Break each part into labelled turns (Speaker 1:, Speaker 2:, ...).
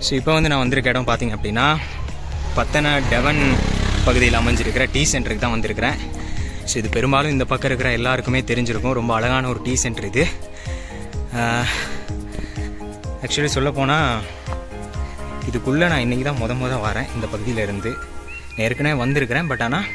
Speaker 1: So இப்போ வந்து நான் வந்திருக்க இடம் பார்த்தீங்க அப்படின்னா பத்தனை டெவன் பகுதியில் அமைஞ்சிருக்கிற டீ சென்டருக்கு தான் வந்திருக்கிறேன் ஸோ இது பெரும்பாலும் இந்த பக்கம் இருக்கிற எல்லாருக்குமே தெரிஞ்சிருக்கும் ரொம்ப அழகான ஒரு டீ சென்டர் இது ஆக்சுவலி சொல்லப்போனால் இதுக்குள்ளே நான் இன்றைக்கி தான் முத முத வரேன் இந்த பகுதியில் இருந்து நான் ஏற்கனவே வந்திருக்கிறேன் பட் ஆனால்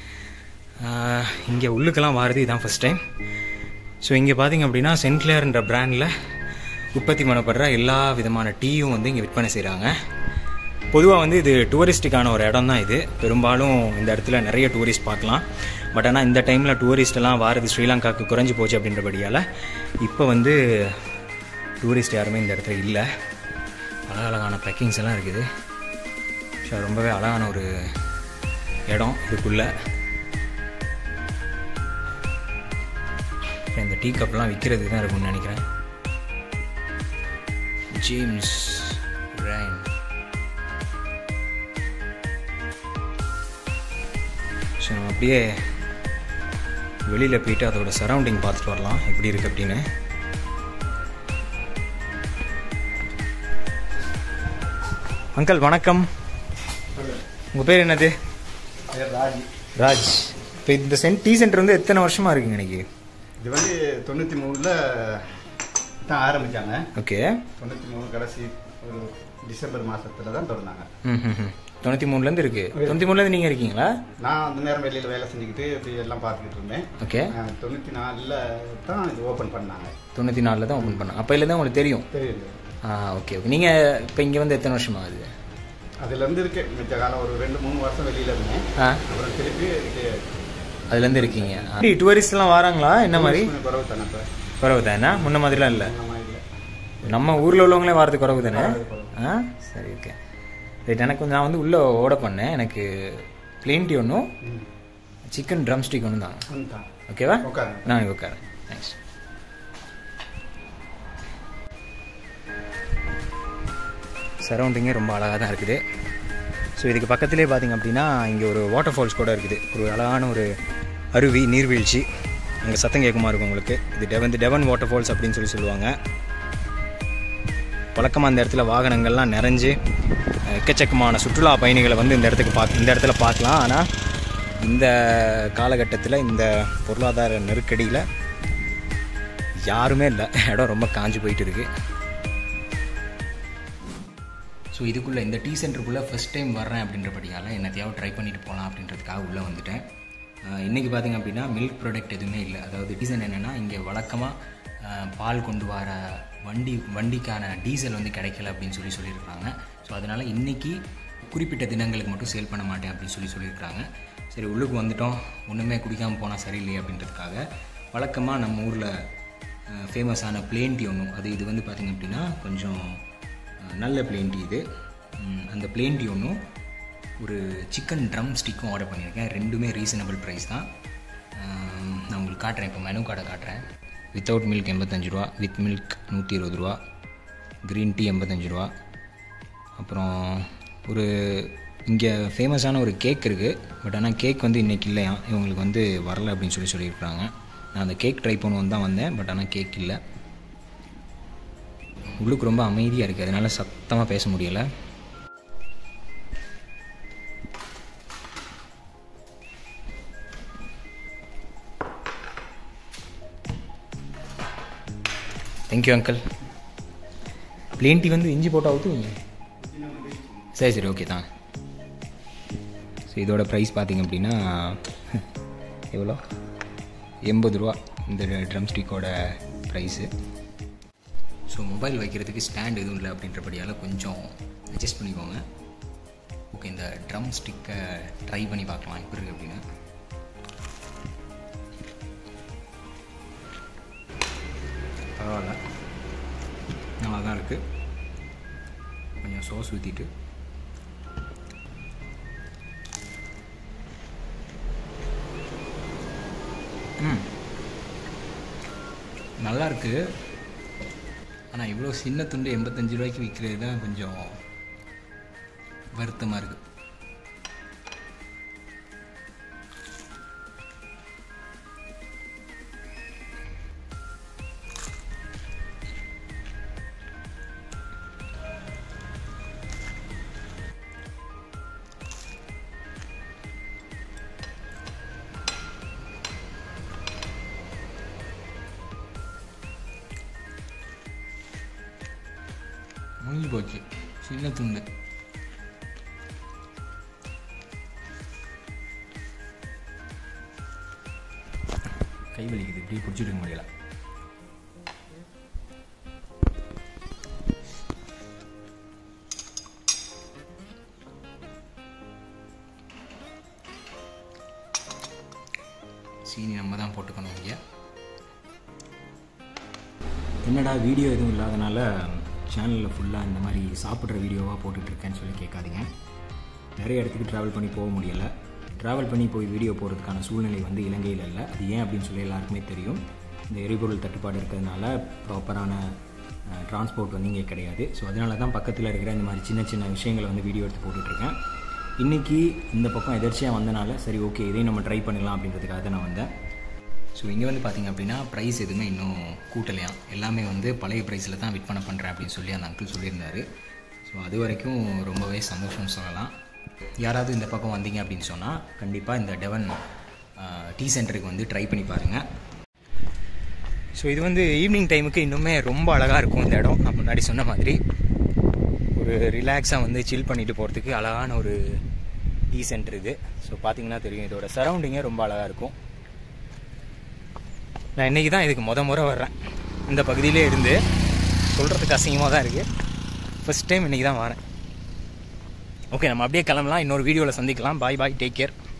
Speaker 1: இங்கே உள்ளுக்கெல்லாம் வாரது இதான் ஃபஸ்ட் டைம் ஸோ இங்கே பார்த்தீங்க அப்படின்னா சென்ட்லேர்ன்ற பிராண்டில் உற்பத்தி பண்ணப்படுற எல்லா விதமான டீயும் வந்து இங்கே விற்பனை செய்கிறாங்க பொதுவாக வந்து இது டூரிஸ்ட்டுக்கான ஒரு இடம் தான் இது பெரும்பாலும் இந்த இடத்துல நிறைய டூரிஸ்ட் பார்க்கலாம் பட் ஆனால் இந்த டைமில் டூரிஸ்ட் எல்லாம் வாரது ஸ்ரீலங்காவுக்கு குறைஞ்சி போச்சு அப்படின்றபடியால் இப்போ வந்து டூரிஸ்ட் யாருமே இந்த இடத்துல இல்லை அழகழகான பேக்கிங்ஸ் எல்லாம் இருக்குது ஸோ ரொம்பவே அழகான ஒரு இடம் இதுக்குள்ளே இந்த டீ கப்லாம் விற்கிறது தான் இருக்கும்னு நினைக்கிறேன் ஜேம்ஸ் ரைன் ஸோ நம்ம அப்படியே வெளியில் போயிட்டு அதோட சரௌண்டிங் பார்த்துட்டு வரலாம் எப்படி இருக்குது அப்படின்னு அங்கிள் வணக்கம் உங்கள் பேர் என்னது
Speaker 2: ராஜ்
Speaker 1: ராஜ் இப்போ இந்த சென்ட் டீ சென்டர் வந்து எத்தனை வருஷமாக இருக்குங்க இன்னைக்கு
Speaker 2: இது வந்து தொண்ணூற்றி மூணில் தான் ஆரம்பித்தாங்க
Speaker 1: ஓகே
Speaker 2: தொண்ணூற்றி மூணு கடைசி ஒரு டிசம்பர் மாதத்தில் தான் திறந்தாங்க
Speaker 1: ம் ம் ம் தொண்ணூற்றி மூணுலேருந்து இருக்குது தொண்ணூற்றி மூணுலேருந்து நீங்கள் இருக்கீங்களா
Speaker 2: நான் அந்த நேரம் வெளியில் வேலை செஞ்சுக்கிட்டு இப்படி எல்லாம் பார்த்துக்கிட்டு இருந்தேன்
Speaker 1: ஓகே
Speaker 2: அஹ் தொண்ணூற்றி நாலில் தான் இது ஓப்பன் பண்ணாங்க
Speaker 1: தொண்ணூற்றி நாலில் தான் ஓப்பன் பண்ணேன் அப்போல தான் உங்களுக்கு தெரியும்
Speaker 2: தெரியுது
Speaker 1: ஆ ஓகே ஓகே நீங்கள் இப்போ இங்கே வந்து எத்தனை வருஷம் ஆகுது
Speaker 2: அதுலேருந்து இருக்கு மிச்ச காலம் ஒரு ரெண்டு மூணு வருஷம் வெளியில் இருந்தேன்
Speaker 1: ஆ
Speaker 2: அப்புறம் திருப்பி இதுக்கு
Speaker 1: அதுலேருந்து இருக்கீங்க எப்படி டூரிஸ்ட்லாம் வராங்களா என்ன மாதிரி
Speaker 2: கொஞ்சம் குறவு தானே இப்போ
Speaker 1: குறவு தானே முன்ன மாதிரிலாம் இல்லை
Speaker 2: அந்த மாதிரி இல்லை
Speaker 1: நம்ம ஊரில் உள்ளவங்களே வரது குறவு தானே
Speaker 2: வரது குறைவு.
Speaker 1: ஆ சரி ஓகே ரைட் எனக்கு வந்து நான் வந்து உள்ளே ஓட பண்ணேன் எனக்கு பிளேன் டீ ஒன்றும்
Speaker 2: ம்
Speaker 1: சிக்கன் ட்ரம் ஸ்டிக் ஒன்று தான்
Speaker 2: வந்துட்டான்
Speaker 1: ஓகேவா
Speaker 2: உட்காருங்க
Speaker 1: நான் இங்கே உட்காரேன் தேங்க்ஸ் சரௌண்டிங்கே ரொம்ப அழகாக தான் இருக்குது ஸோ இதுக்கு பக்கத்துலேயே பார்த்தீங்க அப்படின்னா இங்கே ஒரு வாட்டர் ஃபால்ஸ் கூட இருக்குது ஒரு அழகான ஒரு அருவி நீர்வீழ்ச்சி அங்கே சத்தம் கேட்குமா இருக்கும் உங்களுக்கு இது டெவன் டெவன் வாட்டர் ஃபால்ஸ் அப்படின்னு சொல்லி சொல்லுவாங்க வழக்கமாக அந்த இடத்துல வாகனங்கள்லாம் நிறைஞ்சு அஹ், எக்கச்சக்கமான சுற்றுலா பயணிகளை வந்து இந்த இடத்துக்கு பார்க்க இந்த இடத்துல பார்க்கலாம் ஆனால் இந்த காலகட்டத்தில் இந்த பொருளாதார நெருக்கடியில் யாருமே இல்லை இடம் ரொம்ப காஞ்சு போயிட்டு இருக்கு ஸோ இதுக்குள்ளே இந்த டீ சென்டருக்குள்ளே ஃபஸ்ட் டைம் வர்றேன் அப்படின்றபடியால் என்னத்தையாவது ட்ரை பண்ணிட்டு போகலாம் அப்படின்றதுக்காக உள்ளே வந்துட்டேன் அஹ், இன்னைக்கு பார்த்தீங்க அப்படின்னா மில்க் ப்ராடக்ட் எதுவுமே இல்லை அதாவது டீசன் என்னென்னா இங்கே வழக்கமாக பால் கொண்டு வர வண்டி வண்டிக்கான டீசல் வந்து கிடைக்கல அப்படின்னு சொல்லி சொல்லியிருக்காங்க ஸோ அதனால் இன்றைக்கி குறிப்பிட்ட தினங்களுக்கு மட்டும் சேல் பண்ண மாட்டேன் அப்படின்னு சொல்லி சொல்லியிருக்காங்க சரி உள்ளுக்கு வந்துட்டோம் ஒன்றுமே குடிக்காமல் போனால் சரியில்லை அப்படின்றதுக்காக வழக்கமாக நம்ம ஊரில் ஃபேமஸான பிளேன் டீ ஒன்றும் அது இது வந்து பார்த்திங்க அப்படின்னா கொஞ்சம் அஹ், நல்ல பிளேன் டீ இது ம், அந்த பிளேன் டீ ஒன்றும் ஒரு சிக்கன் ட்ரம் ஸ்டிக்கும் ஆர்டர் பண்ணியிருக்கேன் ரெண்டுமே ரீசனபிள் ப்ரைஸ் தான் அஹ், நான் உங்களுக்கு காட்டுறேன் இப்போ மெனு கார்டை காட்டுறேன் வித்தவுட் மில்க் எண்பத்தஞ்சு ரூபா வித் மில்க் நூற்றி இருபது ரூபா க்ரீன் டீ எண்பத்தஞ்சு ரூபா அப்புறம் ஒரு இங்கே ஃபேமஸான ஒரு கேக் இருக்குது பட் ஆனால் கேக் வந்து இன்றைக்கி இல்லையா இவங்களுக்கு வந்து வரல அப்படின்னு சொல்லி சொல்லியிருக்காங்க நான் அந்த கேக் ட்ரை பண்ணுவோம் தான் வந்தேன் பட் ஆனால் கேக் இல்லை உள்ளுக்கு ரொம்ப அமைதியாக இருக்குது அதனால சத்தமாக பேச முடியலை தேங்க்யூ அங்கிள் பிளேன் டீ வந்து இஞ்சி போட்டால் ஊற்றுவீங்க சரி சரி ஓகே தான் ஸோ இதோட ப்ரைஸ் பார்த்தீங்க அப்படின்னா எவ்வளோ எண்பது ரூபா இந்த ட்ரம் ஸ்டிக்கோட ப்ரைஸு ஸோ மொபைல் வைக்கிறதுக்கு ஸ்டாண்ட் எதுவும் இல்லை அப்படின்றபடியால் கொஞ்சம் அட்ஜஸ்ட் பண்ணிக்கோங்க ஓகே இந்த ட்ரம் ஸ்டிக்கை ட்ரை பண்ணி பார்க்கலாம் எப்படி இருக்குது அப்படின்னு பரவாயில்ல நல்லா தான் இருக்குது கொஞ்சம் சோஸ் ஊற்றிட்டு ம் நல்லா இருக்கு ஆனால் இவ்வளோ சின்ன துண்டு எண்பத்தஞ்சு ரூபாய்க்கு விற்கிறது தான் கொஞ்சம் வருத்தமாக இருக்குது போச்சு சின்ன துண்டு கை வலிக்குது இப்படியே பிடிச்சிட்டு முடியல சீனி நம்ம தான் போட்டுக்கணும் இங்கே என்னடா வீடியோ எதுவும் இல்லாதனால சேனலில் ஃபுல்லாக இந்த மாதிரி சாப்பிட்ற வீடியோவாக போட்டுட்ருக்கேன்னு சொல்லி கேட்காதீங்க நிறைய இடத்துக்கு ட்ராவல் பண்ணி போக முடியலை ட்ராவல் பண்ணி போய் வீடியோ போடுறதுக்கான சூழ்நிலை வந்து இலங்கையில் இல்லை அது ஏன் அப்படின்னு சொல்லி எல்லாருக்குமே தெரியும் இந்த எரிபொருள் தட்டுப்பாடு இருக்கிறதுனால ப்ராப்பரான டிரான்ஸ்போர்ட் வந்து இங்கே கிடையாது ஸோ அதனால தான் பக்கத்தில் இருக்கிற இந்த மாதிரி சின்ன சின்ன விஷயங்களை வந்து வீடியோ எடுத்து போட்டுட்ருக்கேன் இன்றைக்கி இந்த பக்கம் எதர்ச்சியாக வந்தனால சரி ஓகே இதையும் நம்ம ட்ரை பண்ணலாம் அப்படின்றதுக்காக தான் நான் வந்தேன் ஸோ இங்கே வந்து பார்த்திங்க அப்படின்னா ப்ரைஸ் எதுவுமே இன்னும் கூட்டலையாம் எல்லாமே வந்து பழைய ப்ரைஸில் தான் விற்பனை பண்ணுறேன் அப்படின்னு சொல்லி அந்த அங்கிள் சொல்லியிருந்தார் ஸோ அது வரைக்கும் ரொம்பவே சந்தோஷம் சொல்லலாம் யாராவது இந்த பக்கம் வந்தீங்க அப்படின்னு சொன்னால் கண்டிப்பாக இந்த டெவன் டீ சென்டருக்கு வந்து ட்ரை பண்ணி பாருங்கள் ஸோ இது வந்து ஈவினிங் டைமுக்கு இன்னுமே ரொம்ப அழகாக இருக்கும் இந்த இடம் நான் முன்னாடி சொன்ன மாதிரி ஒரு ரிலாக்ஸாக வந்து சில் பண்ணிட்டு போகிறதுக்கு அழகான ஒரு டீ சென்டர் இது ஸோ பார்த்தீங்கன்னா தெரியும் இதோட சரௌண்டிங்கே ரொம்ப அழகாக இருக்கும் நான் இன்றைக்கி தான் இதுக்கு முத முறை வர்றேன் இந்த பகுதியிலே இருந்து சொல்கிறதுக்கு அசிங்கமாக தான் இருக்குது ஃபஸ்ட் டைம் இன்றைக்கி தான் வரேன் ஓகே நம்ம அப்படியே கிளம்பலாம் இன்னொரு வீடியோவில் சந்திக்கலாம் பாய் பாய் டேக் கேர்